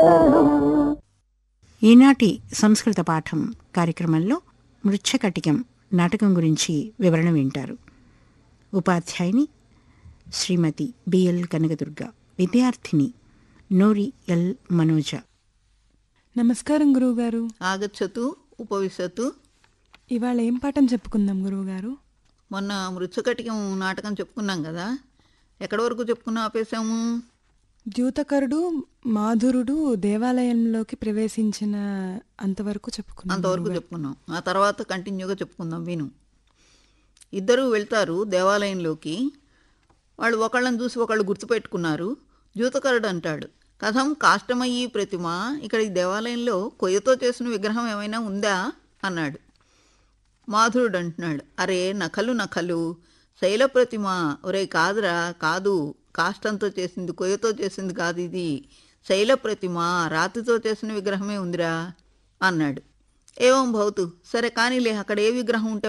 ఈనాటి సంస్కృత పాఠం కార్యక్రమంలో మృచ్ఛకటికం నాటకం గురించి వివరణ వింటారు ఉపాధ్యాయుని శ్రీమతి బిఎల్ కనకదుర్గ విద్యార్థిని నోరి ఎల్ మనోజ నమస్కారం గురువుగారు ఆగచ్చతు ఉపవిశతు ఇవాళ ఏం పాఠం చెప్పుకుందాం గురువుగారు మొన్న మృత్యుకటికం నాటకం చెప్పుకున్నాం కదా ఎక్కడి వరకు చెప్పుకున్నాం ఆపేసాము ద్యూతకరుడు మాధురుడు దేవాలయంలోకి ప్రవేశించిన అంతవరకు చెప్పుకున్నాం అంతవరకు చెప్పుకున్నాం ఆ తర్వాత కంటిన్యూగా చెప్పుకుందాం విను ఇద్దరూ వెళ్తారు దేవాలయంలోకి వాళ్ళు ఒకళ్ళని చూసి ఒకళ్ళు గుర్తుపెట్టుకున్నారు జూతకరుడు అంటాడు కథం కాష్టమయ్యి ప్రతిమ ఇక్కడ ఈ దేవాలయంలో కొయ్యతో చేసిన విగ్రహం ఏమైనా ఉందా అన్నాడు మాధురుడు అంటున్నాడు అరే నకలు నకలు శైల ప్రతిమ ఒరే కాదురా కాదు కాష్టంతో చేసింది కొయ్యతో చేసింది కాదు ఇది శైల ప్రతిమ రాతితో చేసిన విగ్రహమే ఉందిరా అన్నాడు ఏవం భౌతు సరే కానీలే అక్కడ ఏ విగ్రహం ఉంటే